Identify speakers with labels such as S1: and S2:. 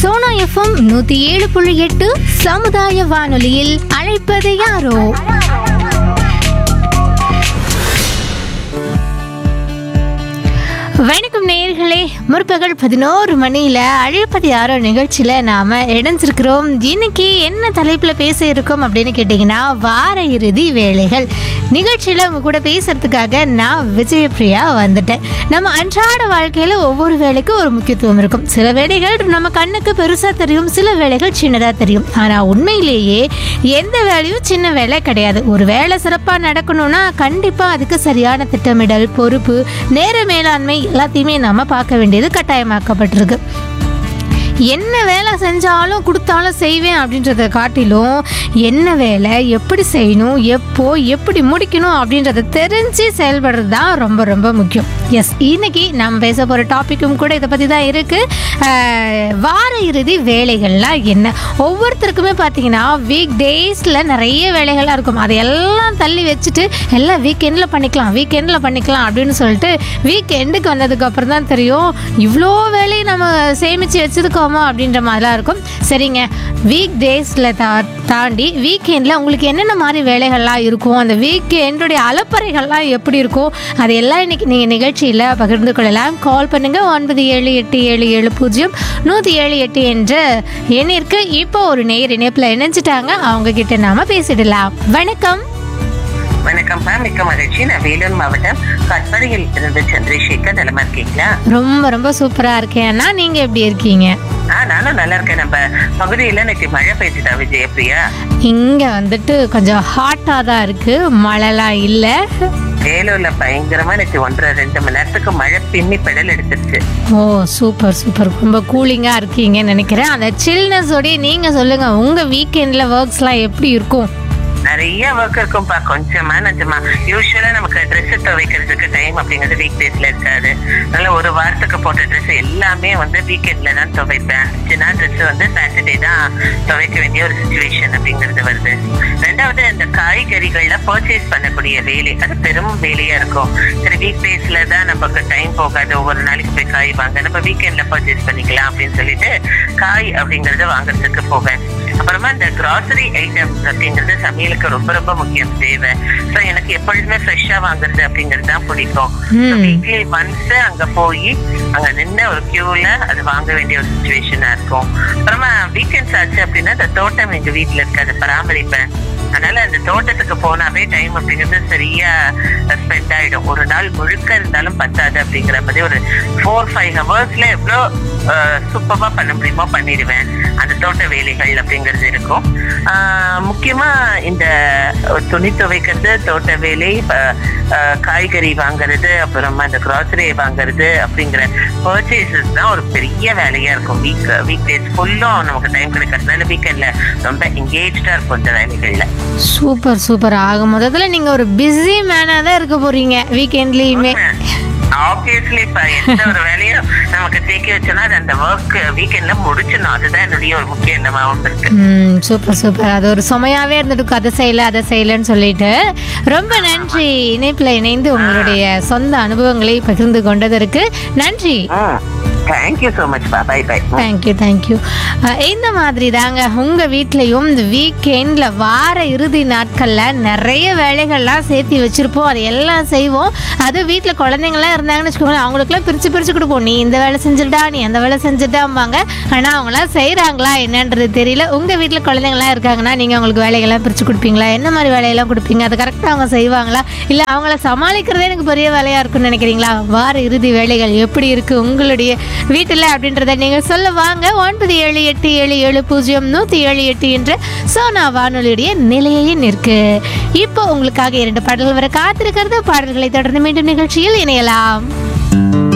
S1: Sona FM நூத்தி ஏழு புள்ளி எட்டு சமுதாய வானொலியில் அழைப்பது யாரோ வணக்கம் நேயர்களே முற்பகல் பதினோரு மணியில் அழைப்பது யாரோ நிகழ்ச்சியில் நாம் இணைஞ்சிருக்கிறோம் இன்னைக்கு என்ன தலைப்பில் பேச இருக்கோம் அப்படின்னு கேட்டிங்கன்னா வார இறுதி வேலைகள் நிகழ்ச்சியில் உங்க கூட பேசுறதுக்காக நான் விஜயபிரியா வந்துட்டேன் நம்ம அன்றாட வாழ்க்கையில் ஒவ்வொரு வேலைக்கும் ஒரு முக்கியத்துவம் இருக்கும் சில வேலைகள் நம்ம கண்ணுக்கு பெருசாக தெரியும் சில வேலைகள் சின்னதாக தெரியும் ஆனால் உண்மையிலேயே எந்த வேலையும் சின்ன வேலை கிடையாது ஒரு வேலை சிறப்பாக நடக்கணும்னா கண்டிப்பாக அதுக்கு சரியான திட்டமிடல் பொறுப்பு நேர மேலாண்மை எல்லாத்தையுமே நம்ம பார்க்க வேண்டியது கட்டாயமாக்கப்பட்டிருக்கு என்ன வேலை செஞ்சாலும் கொடுத்தாலும் செய்வேன் அப்படின்றத காட்டிலும் என்ன வேலை எப்படி செய்யணும் எப்போ எப்படி முடிக்கணும் அப்படின்றத தெரிஞ்சு செயல்படுறது தான் ரொம்ப ரொம்ப முக்கியம் எஸ் இன்னைக்கு நம்ம பேச போகிற டாப்பிக்கும் கூட இதை பற்றி தான் இருக்குது வார இறுதி வேலைகள்லாம் என்ன ஒவ்வொருத்தருக்குமே பார்த்தீங்கன்னா வீக் டேஸில் நிறைய வேலைகள்லாம் இருக்கும் அதையெல்லாம் தள்ளி வச்சுட்டு எல்லாம் வீக்கெண்டில் பண்ணிக்கலாம் வீக்கெண்டில் பண்ணிக்கலாம் அப்படின்னு சொல்லிட்டு வீக் எண்டுக்கு வந்ததுக்கு அப்புறம் தான் தெரியும் இவ்வளோ வேலையை நம்ம சேமித்து வச்சுருக்கோமோ அப்படின்ற மாதிரிலாம் இருக்கும் சரிங்க வீக் டேஸில் தா தாண்டி வீக்கெண்டில் உங்களுக்கு என்னென்ன மாதிரி வேலைகள்லாம் இருக்கும் அந்த வீக்கெண்டுடைய அலப்பறைகள்லாம் எப்படி இருக்கும் அது எல்லாம் இன்னைக்கு நீங்கள் நிகழ்ச்சியில் பகிர்ந்து கொள்ளலாம் கால் பண்ணுங்கள் ஒன்பது ஏழு எட்டு ஏழு ஏழு பூஜ்ஜியம் நூற்றி ஏழு எட்டு என்ற எண்ணிற்கு இப்போ ஒரு நேர் இணைப்பில் இணைஞ்சிட்டாங்க அவங்க கிட்ட நாம பேசிடலாம் வணக்கம்
S2: வணக்கம் மேம் மிக்க மகிழ்ச்சி நான் வேலூர் மாவட்டம் கட்படியில் இருந்து சந்திரசேகர் நலமா இருக்கீங்களா
S1: ரொம்ப ரொம்ப சூப்பராக இருக்கேன் அண்ணா நீங்கள் எப்படி இருக்கீங்க
S2: ஆ நானும் நல்லா இருக்கேன் நம்ம பகுதியில இன்னைக்கு மழை பெய்ஞ்சுதா விஜயபிரியா
S1: இங்கே வந்துட்டு கொஞ்சம் ஹாட்டாக தான் இருக்குது மழைலாம் இல்லை
S2: வேலூர்ல பயங்கரமா இன்னைக்கு ஒன்றரை ரெண்டு மணி நேரத்துக்கு மழை பின்னி பெடல் எடுத்துருச்சு
S1: ஓ சூப்பர் சூப்பர் ரொம்ப கூலிங்காக இருக்கீங்கன்னு நினைக்கிறேன் அந்த சில்னஸோடய நீங்கள் சொல்லுங்கள் உங்கள் வீக்கெண்டில் ஒர்க்ஸ்லாம் எப்படி இருக்கும்
S2: நிறைய ஒர்க் இருக்கும்பா கொஞ்சமா நிஜமா யூஸ்வலா நமக்கு ட்ரெஸ் துவைக்கிறதுக்கு டைம் அப்படிங்கிறது வீக் டேஸ்ல இருக்காது அதனால ஒரு வாரத்துக்கு போட்ட ட்ரெஸ் எல்லாமே வந்து வீக்கெண்ட்ல தான் துவைப்பேன் சின்ன ட்ரெஸ் வந்து சாட்டர்டே தான் துவைக்க வேண்டிய ஒரு சுச்சுவேஷன் அப்படிங்கிறது வருது ரெண்டாவது இந்த காய்கறிகள்ல பர்ச்சேஸ் பண்ணக்கூடிய வேலை அது பெரும் வேலையா இருக்கும் சரி வீக் டேஸ்ல தான் நமக்கு டைம் போகாது ஒவ்வொரு நாளைக்கு போய் காய் வாங்க நம்ம வீக்கெண்ட்ல பர்ச்சேஸ் பண்ணிக்கலாம் அப்படின்னு சொல்லிட்டு காய் அப்படிங்கறத வாங்குறதுக்கு போவேன் அப்புறமா இந்த கிராசரி ஐட்டம்ஸ் அப்படிங்கிறது சமையலுக்கு ரொம்ப ரொம்ப முக்கியம் தேவை ஸோ எனக்கு எப்பொழுதுமே ஃப்ரெஷ்ஷா வாங்குறது அப்படிங்கிறது தான் பிடிக்கும்
S1: ம்.
S2: வீக்லி ஒன்ஸ் அங்க போய் அங்க நின்று ஒரு கியூல அது வாங்க வேண்டிய ஒரு சுச்சுவேஷனா இருக்கும் அப்புறமா வீக்கெண்ட்ஸ் ஆச்சு அப்படின்னா இந்த தோட்டம் எங்க வீட்டுல இருக்கு அதை பராமரிப்பேன் அதனால அந்த தோட்டத்துக்கு போனாவே டைம் அப்படிங்கிறது சரியா ஸ்பெண்ட் ஆயிடும் ஒரு நாள் முழுக்க இருந்தாலும் பத்தாது அப்படிங்கிற மாதிரி ஒரு ஃபோர் ஃபைவ் ஹவர்ஸ்ல எவ்வளோ சூப்பரா பண்ண முடியுமோ பண்ணிடுவேன் அந்த தோட்ட வேலைகள் அப்படிங்கிறது இருக்கும் ஆஹ் முக்கியமா இந்த துணி துவைக்கிறது தோட்ட வேலை ப- ஆஹ் காய்கறி வாங்குறது அப்புறமா இந்த கிராசரி வாங்குறது அப்படிங்கிற பர்ச்சேசஸ் தான் ஒரு பெரிய வேலையா இருக்கும் வீக் வீக் டேஸ் ஃபுல்லும் நமக்கு டைம் கிடைக்கிறதுனால வீக்கெண்ட்ல ரொம்ப எங்கேஜா இருக்கும் இந்த வேலைகள்ல
S1: சூப்பர் சூப்பர் ஆக மொத்தத்தில் நீங்கள் ஒரு பிஸி மேனாக தான் இருக்க போகிறீங்க வீக்கெண்ட்லேயுமே
S2: ஆப்வியஸ்லி இப்ப எந்த ஒரு வேலையும் நமக்கு தேக்கி வச்சோம்னா அது அந்த ஒர்க் வீக்கெண்ட்ல முடிச்சிடணும் அதுதான் என்னுடைய ஒரு முக்கிய எண்ணமாவும் இருக்கு
S1: ம் சூப்பர் சூப்பர் அது ஒரு சுமையாவே இருந்துட்டு அதை செய்யல அதை செய்யலன்னு சொல்லிட்டு ரொம்ப நன்றி இணைப்பில் இணைந்து உங்களுடைய சொந்த அனுபவங்களை பகிர்ந்து கொண்டதற்கு நன்றி
S2: தேங்க்யூ ஸோ மச் பா பை பை
S1: தேங்க்யூ தேங்க்யூ இந்த மாதிரி தாங்க உங்கள் வீட்லேயும் இந்த வீக்கெண்டில் வார இறுதி நாட்களில் நிறைய வேலைகள்லாம் சேர்த்து வச்சுருப்போம் அதை எல்லாம் செய்வோம் அது வீட்டில் குழந்தைங்களாம் இருந்தாங்கன்னு வச்சுக்கோங்களேன் அவங்களுக்குலாம் பிரித்து பிரித்து கொடுப்போம் நீ இந்த வேலை செஞ்சுட்டா நீ அந்த வேலை செஞ்சுட்டாம்பாங்க ஆனால் அவங்களாம் செய்கிறாங்களா என்னன்றது தெரியல உங்கள் வீட்டில் குழந்தைங்களாம் இருக்காங்கன்னா நீங்கள் அவங்களுக்கு வேலைகள்லாம் பிரித்து கொடுப்பீங்களா என்ன மாதிரி வேலையெல்லாம் கொடுப்பீங்க அதை கரெக்டாக அவங்க செய்வாங்களா இல்லை அவங்கள சமாளிக்கிறதே எனக்கு பெரிய வேலையாக இருக்கும்னு நினைக்கிறீங்களா வார இறுதி வேலைகள் எப்படி இருக்குது உங்களுடைய வீட்டில் அப்படின்றத நீங்கள் சொல்ல வாங்க ஒன்பது ஏழு எட்டு ஏழு ஏழு பூஜ்ஜியம் நூற்றி ஏழு எட்டு என்ற சோனா வானொலியுடைய நிலையே நிற்கு இப்போ உங்களுக்காக இரண்டு பாடல்கள் வர காத்திருக்கிறது பாடல்களை தொடர்ந்து மீண்டும் நிகழ்ச்சியில் இணையலாம்